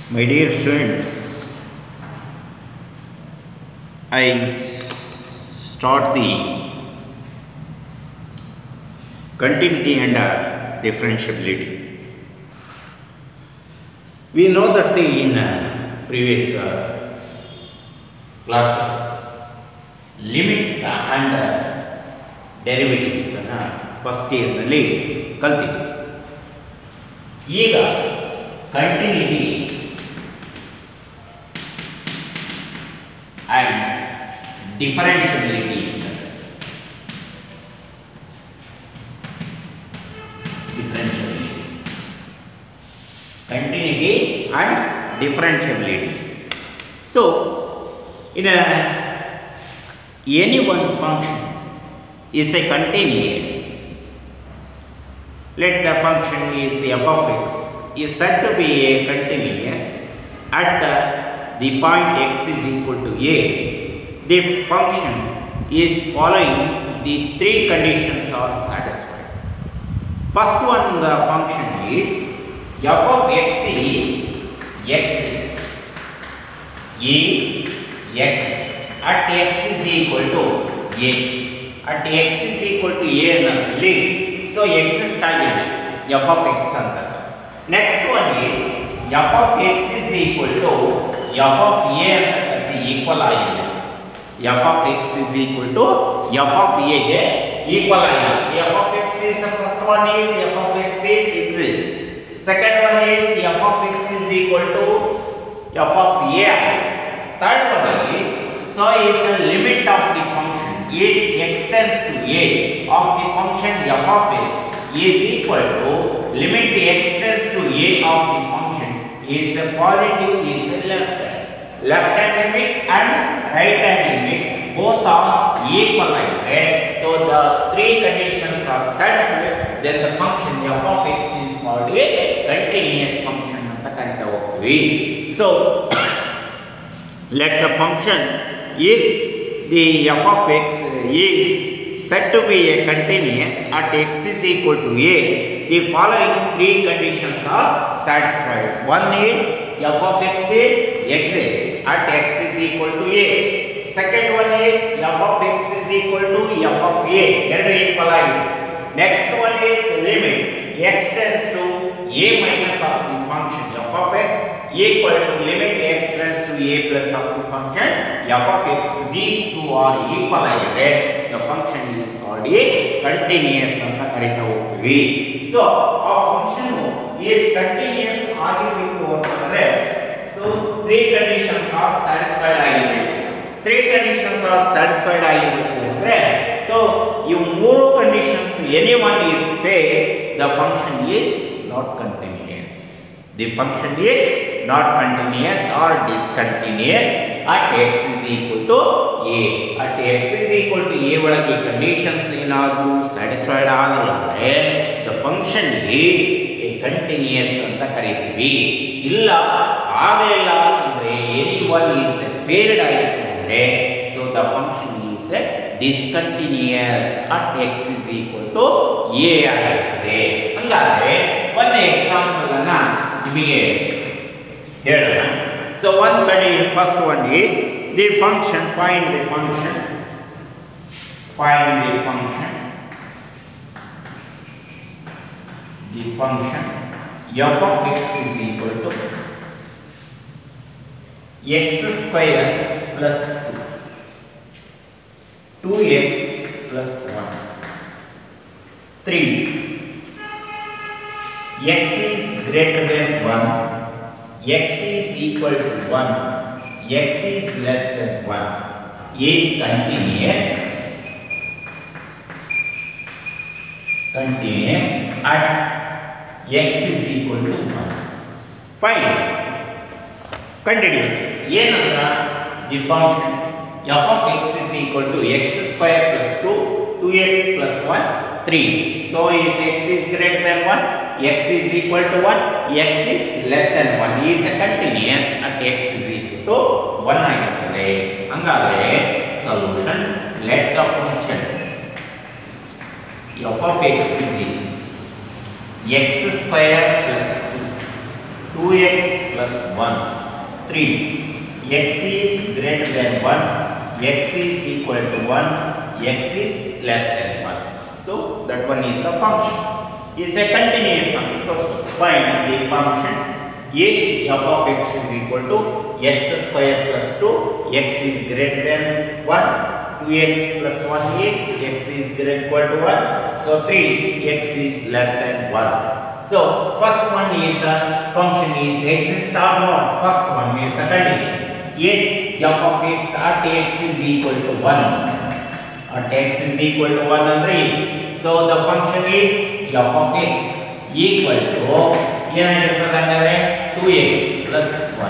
My dear students, I start the continuity and uh, differentiability. We know that the, in uh, previous uh, classes, limits and uh, derivatives ಅನ್ನು first ಇಯರ್ನಲ್ಲಿ ಕಲ್ತಿದ್ವಿ ಈಗ continuity and differentiability differentiability continuity and differentiability. So, in a any one function is a continuous. Let the function is f of x is said to be a continuous at the, the point x is equal to a. The function is following the three conditions are satisfied. First one the function is f of x is x is is x at x is equal to a at x is equal to a ಅನ್ನೋದ್ರಲ್ಲಿ so exist ಆಗಿದೆ f of x ಅಂತ next one is f of x is equal to f of a ಅಂತಕ್ಕಂಥ equal ಆಗಿದೆ f of x is equal to f of ಎಗೆ equal ಆಗಿದೆ f of x is first one is f of x is exist Second one is f of x is equal to f of a. Third one is so is the limit of the function is extends to a of the function f of x is equal to limit x tends to a of the function is a positive is a left hand. Left hand limit and right hand limit both are equal like that. So the three conditions are satisfied. Then the function f of x is called a continuous function ಅಂತ ಕರಿತಾ ಹೋಗ್ತೀವಿ so let the function is the f of x is said to be a continuous at x is equal to a the following three conditions are satisfied one is f of x is exists at x is equal to a second one is f of x is equal to f of a ಎರಡು equal ಆಗಿದೆ next one is limit x tends to a minus of the function f of x equal to limit x tends to a plus of the function f of x. These two are equal ಆಗಿದೆ the function is called a continuous ಅಂತ ಕರಿತಾ ಹೋಗ್ತೀವಿ so ಆ function is continuous ಆಗಿರಬೇಕು ಅಂತಂದ್ರೆ so three conditions are satisfied ಆಗಿರಬೇಕು three conditions are satisfied ಆಗಿರಬೇಕು ಅಂದ್ರೆ ಸೊ ಇವು ಮೂರು conditions any one is fail the function is not continuous the function is not continuous or discontinuous at x is equal to a at x is equal to a ಒಳಗೆ conditions ಏನಾದರೂ satisfied ಆಗಲ್ಲ ಅಂದರೆ the function is a continuous ಅಂತ ಕರಿತೀವಿ ಇಲ್ಲ ಆಗಲಿಲ್ಲ ಅಂದರೆ any one is failed ಆಯಿತು ಅಂದರೆ so the function is discontinuous at x is equal to a ಆಗಿರ್ತದೆ ಹಂಗಾದ್ರೆ ಒಂದು ಎಕ್ಸಾಂಪಲ್ ಅನ್ನ ನಿಮಗೆ ಹೇಳೋಣ ಸೊ ಒನ್ ಕಡೆ first one is the function find the function find the function the function f of x is equal to x square plus two 2x plus 1 3 x is greater than 1 x is equal to 1 x is less than 1 is continuous continuous at x is equal to 1 fine continue ಏನಂದ್ರ the function f of x is equal to x square plus 2 2x plus 1 3 so is x is greater than 1 x is equal to 1 x is less than 1 is a continuous at x is equal to 1 ಆಗಿರುತ್ತದೆ ಹಂಗಾದ್ರೆ solution let the function f of x is equal x square plus 2 2x plus 1 3 x is greater than 1 x is equal to 1 x is less than 1 so that one is the function is a continuous function ತೋರಿಸ್ಬೇಕು find the function is f of x is equal to x square plus 2 x is greater than 1 2x plus 1 is x is greater equal to 1 so 3 x is less than 1 so first one is the function is exist or not first one is the condition yes f of x at x is equal to 1 at x is equal to 1 ಅಂದ್ರೆ ಇದು so the function is f of x equal to ಏನಾಗಿರ್ತದೆ ಅಂದರೆ 2x plus 1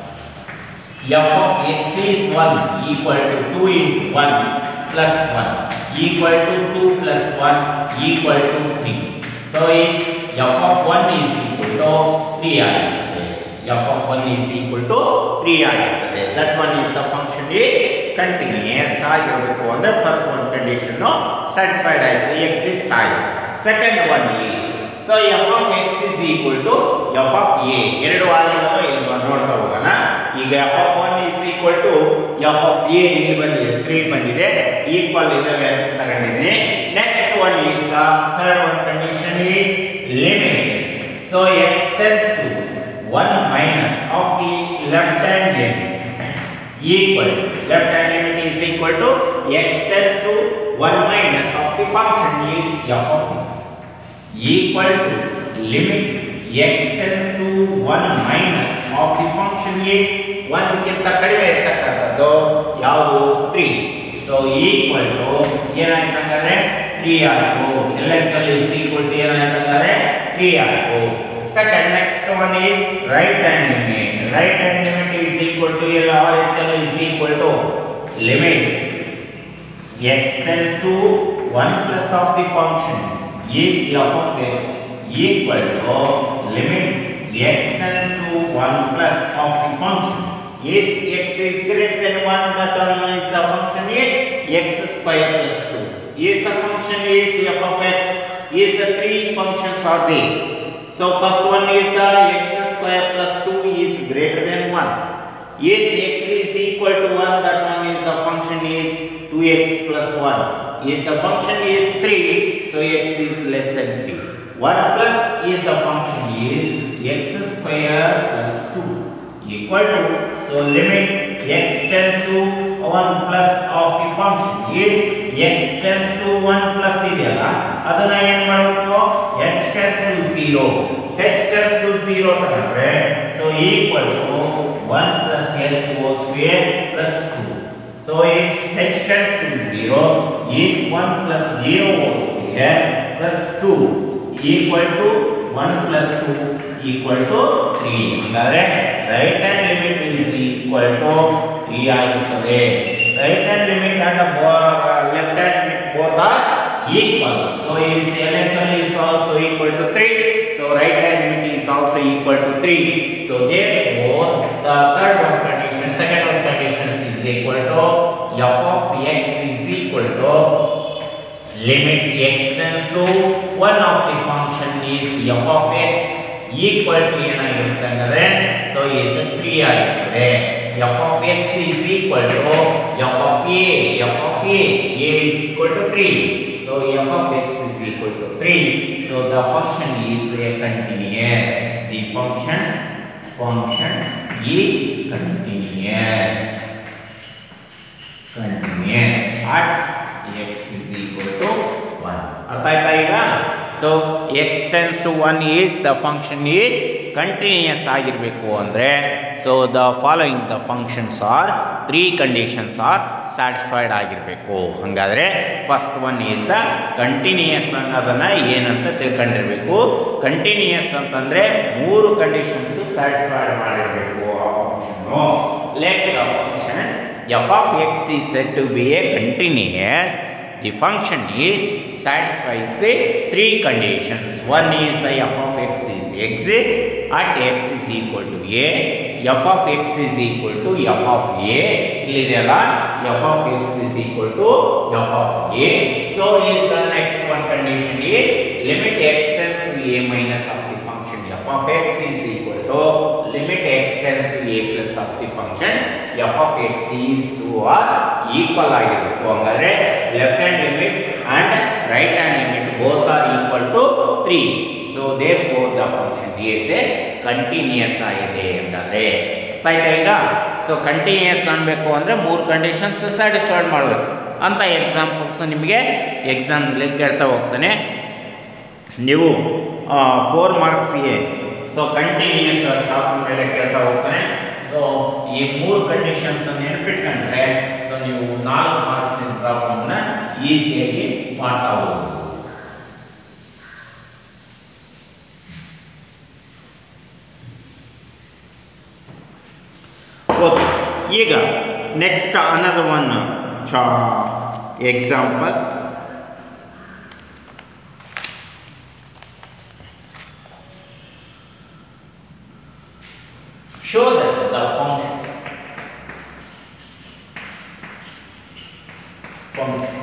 f of x is 1 equal to 2 into 1 plus 1 equal to 2 plus 1 equal to 3 so is f of 1 is equal to 3 ಆಗಿರುತ್ತದೆ f of 1 is equal to 3 ಆಗಿರುತ್ತದೆ that one is the function is continuous ಆಗಿರಬೇಕು ಅಂದ್ರೆ first one condition satisfied ಆಯಿತು exist ಆಯಿತು second one is so f of x is equal to f of a ಎರಡು ಆಗಿದಾವ ಇಲ್ವಾ ನೋಡ್ತಾ ಹೋಗೋಣ ಈಗ f of one is equal to f of a ಇಲ್ಲಿ ಬಂದಿದೆ ತ್ರೀ ಬಂದಿದೆ ಈಕ್ವಲ್ ಇದಾವೆ ಅಂತ ತಗೊಂಡಿದ್ದೀನಿ next one is the third one condition is limit so x tends to one minus of the left hand limit equal left hand limit is equal to x tends to 1 minus of the function is f of x equal to limit x tends to 1 minus of the function is 1 ಗಿಂತ ಕಡಿಮೆ ಇರತಕ್ಕಂಥದ್ದು ಯಾವುದು 3 so equal to ಏನಾಯ್ತು ಹಂಗಾದ್ರೆ 3 ಆಯಿತು L x ಅಲ್ಲಿ is equal to ಏನಾಯ್ತು ಹಂಗಾದ್ರೆ 3 ಆಯಿತು second next one is right hand limit right hand limit is equal to L R H L is equal to limit x tends to 1 plus of the function is f of x equal to limit x tends to 1 plus of the function is x is greater than 1 that one is the function is x square plus 2 is the function is f of x is the three functions are there so first one is the x square plus 2 is greater than 1 is x is equal to 1 that one is the function is 2x plus 1 is the function is 3 so x is less than 3 1 plus is the function is x square plus 2 equal to so limit x tends to 1 plus of the function is x tends to 1 plus ಇದೆಯಲ್ಲ ಅದನ್ನ ಏನು ಮಾಡಬೇಕು h tends to 0 h tends to 0 ತಗೊಂಡ್ರೆ so equal to 1 plus h whole square plus 2 so is h tends to 0 is 1 plus 0 whole square plus 2 equal to 1 plus 2 equal to 3 ಹಂಗಾದ್ರೆ right hand limit is equal to 3 ಆಗಿರುತ್ತದೆ right hand limit and left hand limit both are equal so is LHL is also equal to 3 so right hand limit is also equal to 3 so therefore the third one condition second one condition is equal to f of x is equal to limit x tends to one of the function is f of x equal to ಏನಾಗಿರುತ್ತೆ ಅಂದರೆ so is 3 ಆಗಿರುತ್ತದೆ f of x is equal to f of a f of a a is equal to 3 so f of x is equal to 3 so the function is a continuous the function function is continuous continuous at x is equal to 1 ಅರ್ಥ ಆಯ್ತಾ ಈಗ so x tends to one is the function is continuous ಆಗಿರಬೇಕು ಅಂದರೆ so the following the functions are three conditions are satisfied ಆಗಿರಬೇಕು ಹಾಗಾದರೆ first one is the continuous ಅನ್ನೋದನ್ನು ಏನಂತ ತಿಳ್ಕೊಂಡಿರಬೇಕು ಕಂಟಿನ್ಯೂಯಸ್ ಅಂತಂದರೆ ಮೂರು ಕಂಡೀಷನ್ಸು ಸ್ಯಾಟಿಸ್ಫೈಡ್ ಮಾಡಿರಬೇಕು ಆ ಫಂಕ್ಷನ್ನು let the function f of x is set to be a continuous the function is satisfies the three conditions one is uh, f of x is exists at x is equal to a f of x is equal to f of a ಇಲ್ಲಿದೆಯಲ್ಲ f of x is equal to f of a so is the next one condition is limit x tends to a minus of the function f of x is equal to a plus of the function f of x is to or equal ಆಗಿರಬೇಕು ಹಂಗಾದ್ರೆ left hand limit and right hand limit both are equal to three so therefore the function is a continuous ಆಗಿದೆ ಅಂತಂದ್ರೆ ಅರ್ಥ ಆಯ್ತಾ ಈಗ so continuous ಅನ್ಬೇಕು ಅಂದರೆ ಮೂರು ಕಂಡೀಷನ್ಸ್ ಸ್ಯಾಟಿಸ್ಫೈಡ್ ಮಾಡಬೇಕು ಅಂತ ಎಕ್ಸಾಂಪಲ್ಸ್ ನಿಮಗೆ ಎಕ್ಸಾಮ್ಲಿ ಕೇಳ್ತಾ ಹೋಗ್ತಾನೆ ನೀವು ಫೋರ್ ಮಾರ್ಕ್ಸಿಗೆ ಸೊ ಕಂಟಿನ್ಯೂಸ್ ಚಾಪ್ಟರ್ ಮೇಲೆ ಕೇಳ್ತಾ ಹೋಗ್ತಾನೆ ಸೊ ಈ ಮೂರು ಕಂಡೀಷನ್ಸ್ ನೆನಪಿಟ್ಕೊಂಡ್ರೆ ಸೊ ನೀವು ನಾಲ್ಕು ಮಾರ್ಕ್ಸಿನ ಪ್ರಾಬ್ಲಮ್ನ ಈಸಿಯಾಗಿ ಮಾಡ್ತಾ ಹೋಗ್ಬೋದು ಓಕೆ ಈಗ ನೆಕ್ಸ್ಟ್ ಅನದರ್ ಒನ್ ಚಾ example show that the function function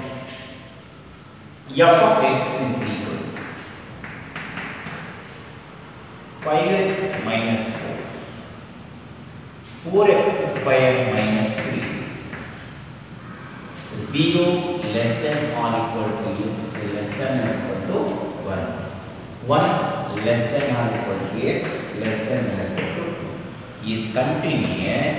f of x is equal to 5x minus 4 4x square minus 3 0 less than or equal to x less than or equal to 1 1 less than or equal to x less than or equal to 2 is continuous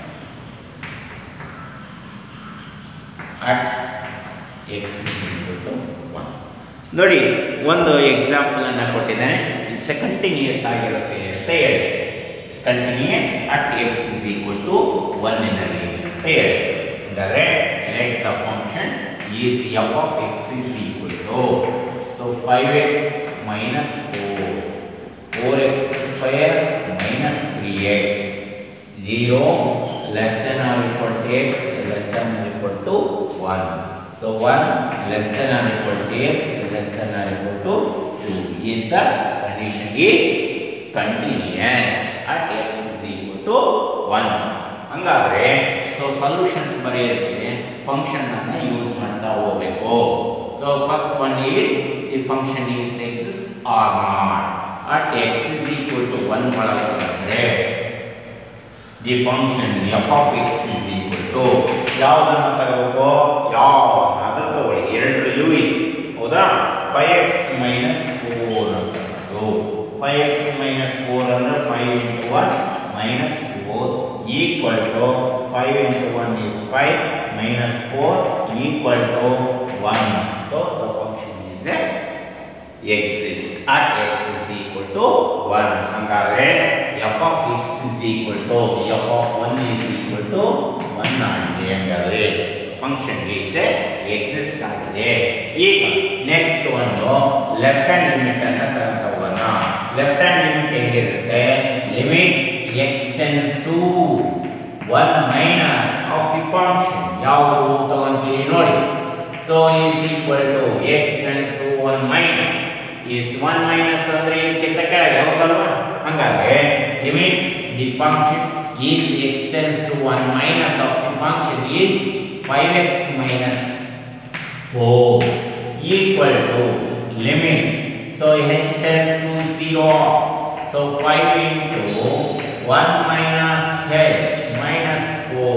at x is equal to 1 ನೋಡಿ ಒಂದು example ಅನ್ನ ಕೊಟ್ಟಿದ್ದಾನೆ it's A continuous ಆಗಿರುತ್ತೆ ಅಂತ ಹೇಳಿ continuous at x is equal to one ಎನ್ನಲ್ಲಿ ಅಂತ ಹೇಳಿ ಅಂದರೆ let the function is f of x is equal to so five x minus four four x square minus three x zero less than or equal to x less than or equal to one So 1 less than or equal to x less than or equal to 2 is the condition is continuous at x is equal to 1 ಹಂಗಾದ್ರೆ so solutions ಬರೆಯೋದಕ್ಕೆ function ಅನ್ನ use ಮಾಡ್ತಾ ಹೋಗಬೇಕು so first one is the function is x or not at x is equal to one ಒಳಗೆ ಬಂದರೆ the function f of x is equal to ಯಾವುದನ್ನು ತಗೋಬೇಕು ಯಾವ ಅದನ್ನು ತಗೊಳ್ಳಿ ಎರಡರಲ್ಲೂ ಇದೆ ಹೌದಾ ಫೈವ್ ಎಕ್ಸ್ ಮೈನಸ್ ಫೋರ್ ಅಂತ ಫೈವ್ ಎಕ್ಸ್ ಮೈನಸ್ ಫೋರ್ ಅಂದರೆ five into one minus four equal to five into one is five minus four equal to one so the function is a exists at x is equal to 1 ಹಂಗಾದ್ರೆ f of x is equal to f of 1 is equal to 1 ಆಗಿದೆ ಹಂಗಾದ್ರೆ function is exist ಆಗಿದೆ ಈಗ next ಒಂದು left hand limit ಅಂತ ತಗೊಂತ ಹೋಗೋಣ left hand limit ಹೆಂಗಿರುತ್ತೆ limit x tends to one minus of the function ಯಾವುದು ತಗೊಂತೀವಿ ನೋಡಿ so is equal to x tends to one minus is 1 minus ಅಂದರೆ ಇದಕ್ಕಿಂತ ಕೆಳಗೆ ಹೌದಲ್ವಾ ಹಂಗಾದ್ರೆ limit the function is x tends to 1 minus of the function is 5x minus 4 equal to limit so h tends to 0 so 5 into 1 minus h minus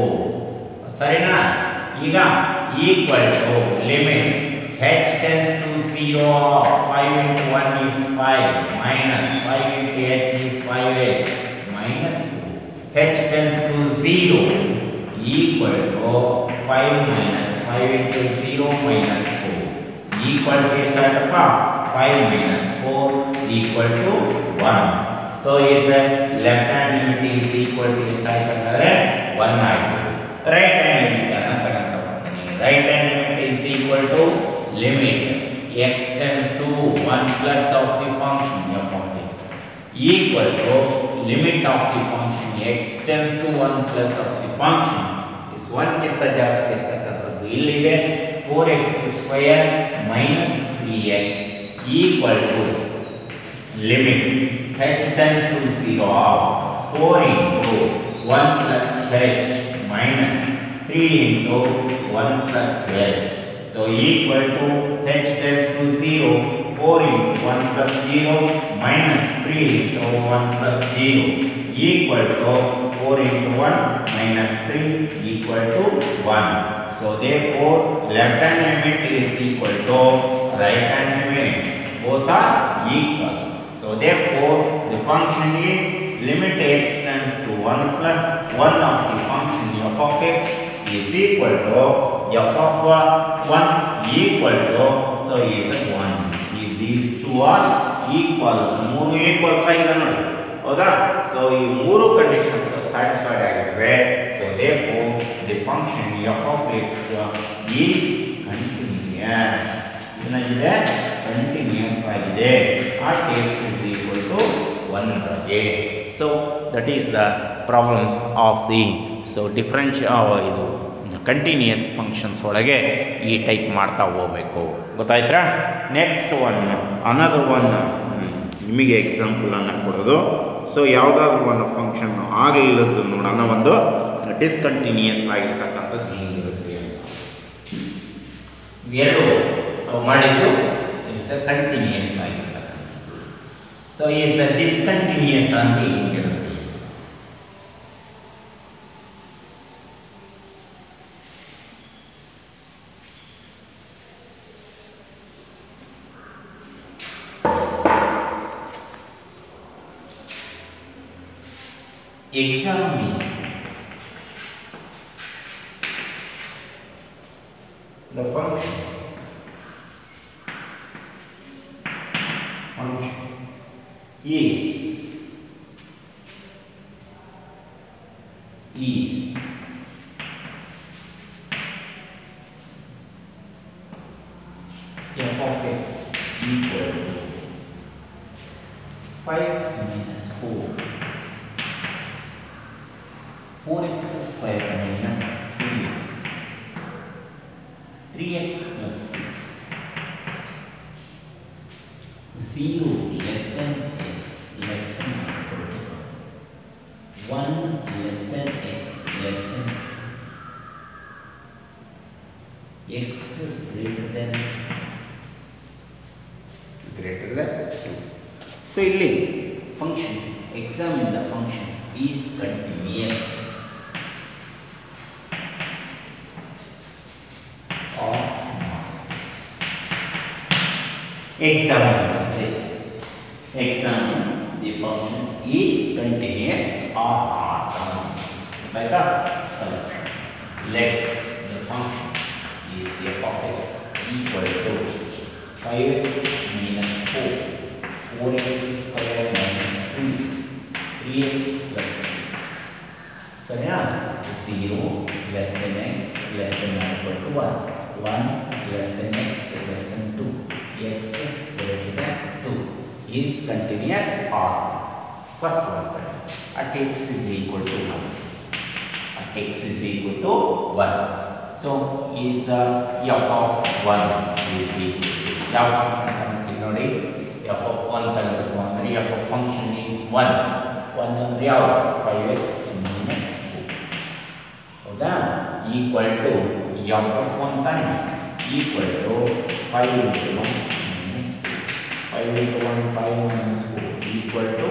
4 ಸರಿನಾ ಈಗ equal to limit h tends to 0 5 into 1 is 5 minus 5 into h is 5h minus 2 h tends to 0 equal to 5 minus 5 into 0 minus 4 equal to ಎಷ್ಟಾಯ್ತಪ್ಪ 5 minus 4 equal to 1 so is that left hand limit is equal to ಎಷ್ಟಾಯ್ತು ಅಂದರೆ 1 ಆಯ್ತು right hand limit ಅನ್ನ ತಗೊಂತ ಬರ್ತೀನಿ right hand limit is equal to limit x tends to 1 plus of the function f of x equal to limit of the function x tends to 1 plus of the function is 1 ಗಿಂತ ಜಾಸ್ತಿ ಇರ್ತಕ್ಕಂಥದ್ದು ಇಲ್ಲಿದೆ 4x square minus 3x equal to limit h tends to 0 4 into 1 plus h minus 3 into 1 plus h so equal to h tends to 0 4 into 1 plus 0 minus 3 into 1 plus 0 equal to 4 into 1 minus 3 equal to 1. So therefore left hand limit is equal to right hand limit. Both are equal. So therefore the function is limit x tends to 1 plus 1 of the function f of x is equal to f of uh, 1 equal to so is 1. If these two are equal, ಮೂರು equals ಆಗಿದೆ ನೋಡಿ ಹೌದಾ so ಈ ಮೂರು conditions satisfied ಆಗಿವೆ so they the function f of x is continuous ಏನಾಗಿದೆ continuous ಆಗಿದೆ at x is equal to one ರೊಳಗೆ so that is the problems of the so ಡಿಫ್ರೆನ್ಷ್ ಇದು ಕಂಟಿನ್ಯೂಯಸ್ ಫಂಕ್ಷನ್ಸ್ ಒಳಗೆ ಈ ಟೈಪ್ ಮಾಡ್ತಾ ಹೋಗಬೇಕು ಗೊತ್ತಾಯ್ತಾ ನೆಕ್ಸ್ಟ್ ಒನ್ ಅನದರ್ ಒನ್ ನಿಮಗೆ ಎಕ್ಸಾಂಪಲನ್ನು ಕೊಡೋದು ಸೊ ಯಾವುದಾದ್ರೂ ಒಂದು ಫಂಕ್ಷನ್ ಆಗಲಿಲ್ಲದ್ದು ನೋಡೋಣ ಒಂದು ಡಿಸ್ಕಂಟಿನ್ಯೂಯಸ್ ಆಗಿರ್ತಕ್ಕಂಥದ್ದು ಹಿಂಗಿರುತ್ತೆ ಅಂತ ಎರಡು ನಾವು ಮಾಡಿದ್ದು ಇಸ್ ಕಂಟಿನ್ಯೂಯಸ್ ಆಗಿರ್ತಕ್ಕಂಥದ್ದು ಸೊ ಈಸ್ ಡಿಸ್ಕಂಟಿನ್ಯೂಯಸ್ ಅಂತ ಹಿಂಗಿರುತ್ತೆ examine the function function is is f of x equal to 5x minus 4 4x square minus 3x 3x plus 6 0 less than x less than or equal to 1 less than x less than x greater than greater than 2 so ಇಲ್ಲಿ function examine the function is continuous or not. Examine the examine the function is continuous or not. Better solution. Let the function is f of x equal to 5x minus 4, 4x square minus 2x, 3x plus 6. ಸರಿನಾ zero less than x less than equal to one one less than x less than two x greater than two is continuous or first one at x is equal to one at x is equal to one so is f of one is equal to ಯಾವ function ತಗೊಂತೀವಿ ನೋಡಿ f of one ತಗೋಬೇಕು ಅಂದರೆ f of function is one one ಅಂದರೆ ಯಾವ five x minus ಹೌದಾ equal to f of one ತಾನೆ equal to five into one minus five into one five minus four equal to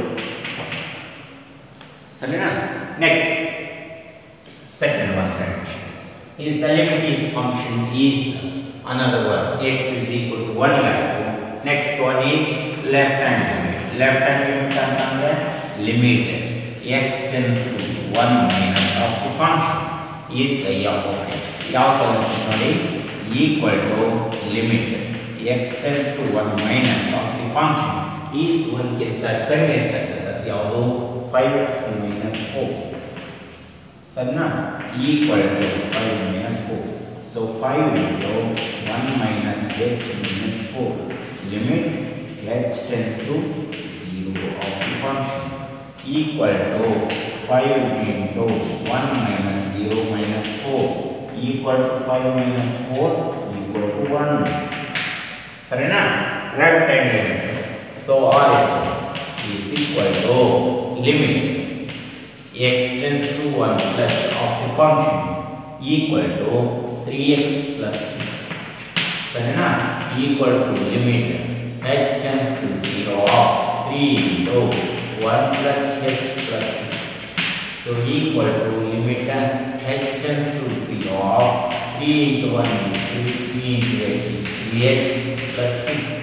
ಸರಿನಾ next second one condition is the limit is function is another one x is equal to 1 value next one is left hand limit left hand limit ಅಂತಂದ್ರೆ limit x tends to 1 minus of the function is the f of x ಯಾವ ತಗೊಂಡು ನೋಡಿ equal to limit x tends to 1 minus of the function is 1 ಗಿಂತ ಕಡಿಮೆ ಇರ್ತಕ್ಕಂಥದ್ದು ಯಾವುದು 5x minus 4 ಸರಿನಾ equal to five minus four so five into one minus h minus four limit h tends to zero of the function equal to five into one minus zero minus four equal to five minus four equal to one ಸರಿನಾ left hand limit so R H is equal to limit x tends to 1 plus of the function equal to 3x plus 6 ಸರಿನಾ equal to limit h tends to 0 of 3 into 1 plus h plus 6 so equal to limit h tends to 0 of 3 into 1 is 3 3 into h is 3h plus 6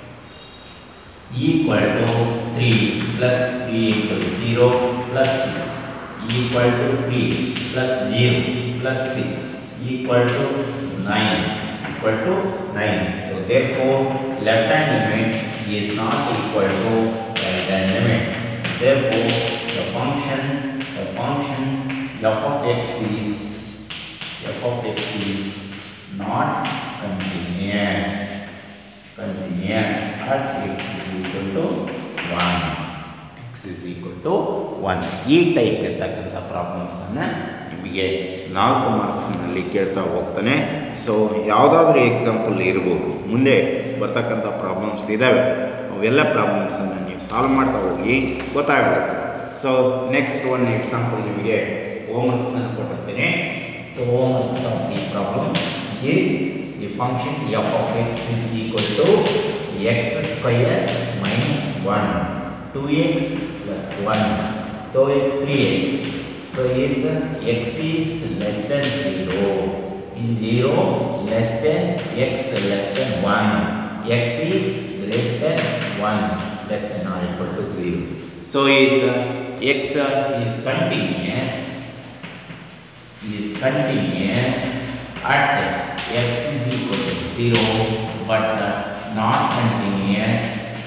equal to 3 plus 3 into 0 plus 6 equal to 3 plus 0 plus 6 equal to 9 equal to 9. So therefore left hand limit is not equal to right hand limit. So therefore the function the function f of x is f of x is not continuous continuous at x is equal to 1 x is equal to 1 ಈ type ಇರ್ತಕ್ಕಂಥ ಪ್ರಾಬ್ಲಮ್ಸನ್ನು ನಿಮಗೆ ನಾಲ್ಕು ಮಾರ್ಕ್ಸ್ನಲ್ಲಿ ಕೇಳ್ತಾ ಹೋಗ್ತಾನೆ so ಯಾವುದಾದ್ರೂ example ಇರ್ಬೋದು ಮುಂದೆ ಬರ್ತಕ್ಕಂಥ ಪ್ರಾಬ್ಲಮ್ಸ್ ಇದ್ದಾವೆ ಅವೆಲ್ಲ ಪ್ರಾಬ್ಲಮ್ಸನ್ನು ನೀವು ಸಾಲ್ವ್ ಮಾಡ್ತಾ ಹೋಗಿ ಗೊತ್ತಾಗ್ಬಿಡುತ್ತೆ ಸೊ ನೆಕ್ಸ್ಟ್ ಒನ್ ಎಕ್ಸಾಂಪಲ್ ನಿಮಗೆ ಹೋಮ್ವರ್ಕ್ಸನ್ನು ಕೊಟ್ಟಿರ್ತೀನಿ so homeworks of the problem is the function f of x is equal to x square minus one two x plus one so three x so is x is less than 0 in 0 less than x less than 1 x is greater than 1 less than or equal to 0 so is uh, x uh, is continuous is continuous at x is equal to 0 but uh, not continuous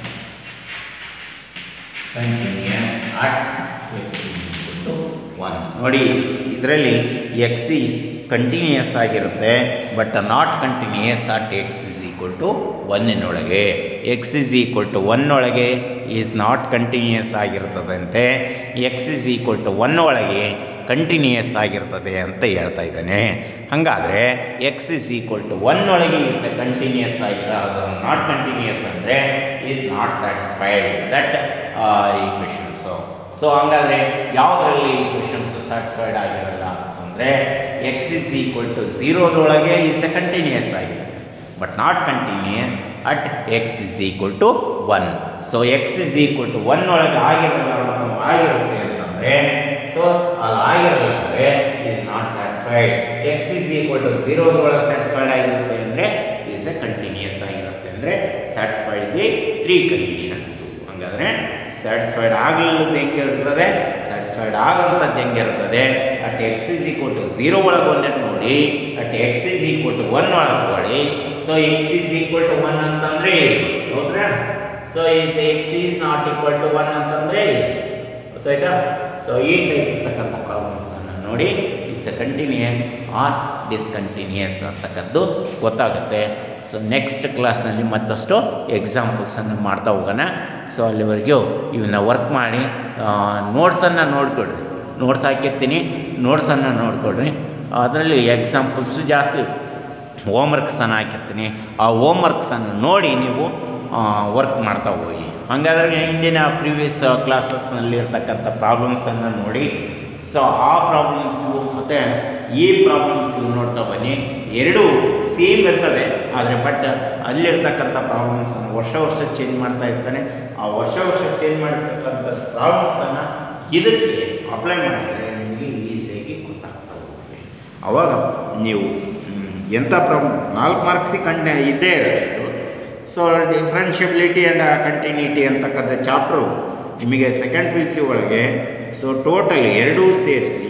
continuous at x is equal to 1 ನೋಡಿ ಇದರಲ್ಲಿ x is continuous ಆಗಿರುತ್ತೆ but not continuous at x is equal to ಒನ್ನಿನೊಳಗೆ x is equal to one ಒಳಗೆ is not continuous ಆಗಿರ್ತದಂತೆ x is equal to one ಒಳಗೆ continuous ಆಗಿರ್ತದೆ ಅಂತ ಹೇಳ್ತಾ ಇದ್ದಾನೆ ಹಾಗಾದರೆ x is equal to one ಒಳಗೆ ಈಸ್ ಕಂಟಿನ್ಯೂಯಸ್ ಆಗಿರೋ ಅದು ನಾಟ್ ಕಂಟಿನ್ಯೂಯಸ್ ಅಂದರೆ is not satisfied that equations so ಹಂಗಾದರೆ ಯಾವುದರಲ್ಲಿ ಈಕ್ವೇಷನ್ಸು ಸ್ಯಾಟಿಸ್ಫೈಡ್ ಆಗಿರಲ್ಲ ಅಂತಂದರೆ ಎಕ್ಸ್ ಇಸ್ ಈಕ್ವಲ್ ಟು ಝೀರೋದೊಳಗೆ ಈಸ್ ಎ ಕಂಟಿನ್ಯೂಯಸ್ ಆಗಿದೆ but not continuous at x is equal to one so x is equal to one ಒಳಗೆ ಆಗಿರಲ್ಲ ಮತ್ತು ಆಗಿರುತ್ತೆ ಅಂತಂದರೆ ಸೊ ಅದು ಆಗಿರಲ್ಲ ಅಂದರೆ is not satisfied x is equal to ಝೀರೋದೊಳಗೆ ಸ್ಯಾಟಿಸ್ಫೈಡ್ ಆಗಿರುತ್ತೆ ಅಂದರೆ ಈಸ್ ಎ ಕಂಟಿನ್ಯೂಯಸ್ ಆಗಿರುತ್ತೆ ಅಂದರೆ ಸ್ಯಾಟಿಸ್ಫೈಡ್ ದಿ ತ್ರೀ ಕಂಡೀಷನ್ಸು ಹಂಗಾದರೆ ಸ್ಯಾಟಿಸ್ಫೈಡ್ ಆಗಲಿಲ್ಲದ ಹೆಂಗೆ ಇರ್ತದೆ ಸ್ಯಾಟಿಸ್ಫೈಡ್ ಆಗೋಂಥದ್ದು ಹೆಂಗೆ ಇರ್ತದೆ at x is equal to zero ಒಳಗೆ ಒಂದೆಟ್ಟು ನೋಡಿ at x is equal to one ಒಳಗೆ ತಗೊಳ್ಳಿ so x is equal to one ಅಂತಂದರೆ ಹೌದ್ರಾ so is x is not equal to one ಅಂತಂದರೆ ಗೊತ್ತಾಯ್ತಾ ಸೊ ಈ ಟೈಪ್ ಇರ್ತಕ್ಕಂಥ ಪ್ರಾಬ್ಲಮ್ಸನ್ನು ನೋಡಿ it's a continuous or discontinuous ಅಂತಕ್ಕದ್ದು ಗೊತ್ತಾಗುತ್ತೆ ಸೊ ನೆಕ್ಸ್ಟ್ ಕ್ಲಾಸ್ನಲ್ಲಿ ಮತ್ತಷ್ಟು ಎಕ್ಸಾಂಪಲ್ಸನ್ನು ಮಾಡ್ತಾ ಹೋಗೋಣ ಸೊ ಅಲ್ಲಿವರೆಗೂ ಇವನ್ನ ವರ್ಕ್ ಮಾಡಿ ನೋಟ್ಸನ್ನು ನೋಡ್ಕೊಳ್ರಿ ನೋಟ್ಸ್ ಹಾಕಿರ್ತೀನಿ ನೋಟ್ಸನ್ನು ನೋಡ್ಕೊಳ್ರಿ ಅದರಲ್ಲಿ ಎಕ್ಸಾಂಪಲ್ಸು ಜಾಸ್ತಿ ಹೋಮ್ವರ್ಕ್ಸನ್ನು ಹಾಕಿರ್ತೀನಿ ಆ ಹೋಮ್ವರ್ಕ್ಸನ್ನು ನೋಡಿ ನೀವು ವರ್ಕ್ ಮಾಡ್ತಾ ಹೋಗಿ ಹಾಗಾದ್ರೆ ಹಿಂದಿನ ಪ್ರೀವಿಯಸ್ ಕ್ಲಾಸಸ್ನಲ್ಲಿ ಇರ್ತಕ್ಕಂಥ ಪ್ರಾಬ್ಲಮ್ಸನ್ನು ನೋಡಿ ಸೊ ಆ ಪ್ರಾಬ್ಲಮ್ಸು ಮತ್ತು ಈ ಪ್ರಾಬ್ಲಮ್ಸ್ ನೋಡ್ತಾ ಬನ್ನಿ ಎರಡೂ ಸೇಮ್ ಇರ್ತವೆ ಆದರೆ ಬಟ್ ಅಲ್ಲಿರ್ತಕ್ಕಂಥ ಪ್ರಾಬ್ಲಮ್ಸನ್ನು ವರ್ಷ ವರ್ಷ ಚೇಂಜ್ ಮಾಡ್ತಾ ಇರ್ತಾನೆ ಆ ವರ್ಷ ವರ್ಷ ಚೇಂಜ್ ಮಾಡಿರ್ತಕ್ಕಂಥ ಪ್ರಾಬ್ಲಮ್ಸನ್ನು ಇದಕ್ಕೆ ಅಪ್ಲೈ ಮಾಡಿದರೆ ನಿಮಗೆ ಈಸಿಯಾಗಿ ಗೊತ್ತಾಗ್ತಾ ಹೋಗುತ್ತೆ ಆವಾಗ ನೀವು ಮ್, ಎಂಥ ಪ್ರಾಬ್ಲಮ್ ನಾಲ್ಕು ಮಾರ್ಕ್ಸಿಗೆ ಕಂಡ ಇದ್ದೇ ಇರುತ್ತೆ ಸೊ ಡಿಫ್ರೆನ್ಷಿಯಬಿಲಿಟಿ ಆ್ಯಂಡ್ ಕಂಟಿನ್ಯೂಟಿ ಅಂತಕ್ಕಂಥ ಚಾಪ್ಟ್ರು ನಿಮಗೆ ಸೆಕೆಂಡ್ ಪಿ ಯು ಸಿ ಒಳಗೆ ಸೊ ಟೋಟಲ್ ಎರಡೂ ಸೇರಿಸಿ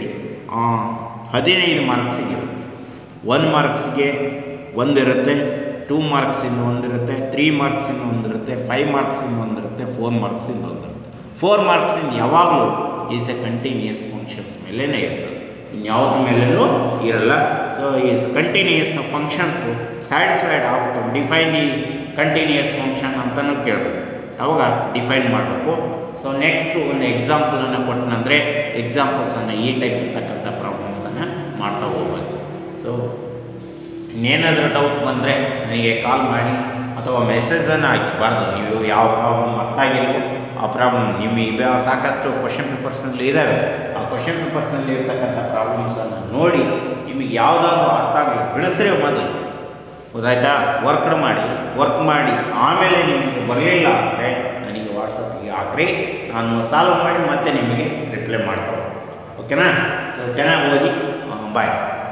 ಹದಿನೈದು ಮಾರ್ಕ್ಸಿಗೆ ಇರುತ್ತೆ ಒನ್ ಮಾರ್ಕ್ಸ್ಗೆ ಒಂದಿರುತ್ತೆ ಟೂ ಮಾರ್ಕ್ಸಿಂದ ಒಂದಿರುತ್ತೆ ತ್ರೀ ಮಾರ್ಕ್ಸಿಂದ ಒಂದಿರುತ್ತೆ ಫೈವ್ ಮಾರ್ಕ್ಸಿಂದ ಒಂದಿರುತ್ತೆ ಫೋರ್ ಮಾರ್ಕ್ಸಿಂದ ಒಂದಿರುತ್ತೆ ಫೋರ್ ಮಾರ್ಕ್ಸಿಂದ ಯಾವಾಗಲೂ ಈಸ್ ಎ ಕಂಟಿನ್ಯೂಯಸ್ ಫಂಕ್ಷನ್ಸ್ ಮೇಲೇ ಇರ್ತದೆ ಇನ್ಯಾವ್ದ್ರ ಮೇಲೂ ಇರಲ್ಲ so is continuous functions satisfied ಆಗ್ಬಿಟ್ಟು ಡಿಫೈನ್ ದಿ ಕಂಟಿನ್ಯೂಯಸ್ ಫಂಕ್ಷನ್ ಅಂತಲೂ ಕೇಳಬೇಕು ಅವಾಗ ಡಿಫೈನ್ ಮಾಡಬೇಕು ಸೊ ನೆಕ್ಸ್ಟು ಒಂದು ಎಕ್ಸಾಂಪಲನ್ನು ಕೊಟ್ಟನಂದರೆ ಎಕ್ಸಾಂಪಲ್ಸನ್ನು ಈ ಟೈಪ್ ಇರ್ತಕ್ಕಂಥ ಪ್ರಾಬ್ಲಮ್ಸನ್ನು ಮಾಡ್ತಾ ಹೋಗ್ಬೇಕು ಸೊ ಇನ್ನೇನಾದರೂ ಡೌಟ್ ಬಂದರೆ ನನಗೆ ಕಾಲ್ ಮಾಡಿ ಅಥವಾ ಮೆಸೇಜನ್ನು ಹಾಕಿಬಾರ್ದು ನೀವು ಯಾವ ಪ್ರಾಬ್ಲಮ್ ಅರ್ಥ ಆಗಿಲ್ವೋ ಆ ಪ್ರಾಬ್ಲಮ್ ನಿಮಗೆ ಸಾಕಷ್ಟು ಕ್ವಶನ್ ಪೇಪರ್ಸ್ನಲ್ಲಿ ಇದ್ದಾವೆ ಆ ಕ್ವಶನ್ ಪೇಪರ್ಸ್ನಲ್ಲಿ ಇರ್ತಕ್ಕಂಥ ಪ್ರಾಬ್ಲಮ್ಸನ್ನು ನೋಡಿ ನಿಮಗೆ ಯಾವುದಾದ್ರೂ ಅರ್ಥ ಆಗಲಿ ಬಿಡಿಸ್ರೆ ಮೊದಲು ಗೊತ್ತಾಯ್ತಾ ವರ್ಕ್ ಮಾಡಿ ವರ್ಕ್ ಮಾಡಿ ಆಮೇಲೆ ನಿಮಗೆ ಬರಲಿಲ್ಲ ಅಂದರೆ ನನಗೆ ವಾಟ್ಸಪ್ಗೆ ಹಾಕ್ರಿ ನಾನು ಸಾಲ್ವ್ ಮಾಡಿ ಮತ್ತೆ ನಿಮಗೆ ರಿಪ್ಲೈ ಮಾಡ್ತಾ ಹೋಗ್ತೀನಿ ಓಕೆನಾ ಸೊ ಚೆನ್ನಾಗಿ ಓದಿ ಬಾಯ್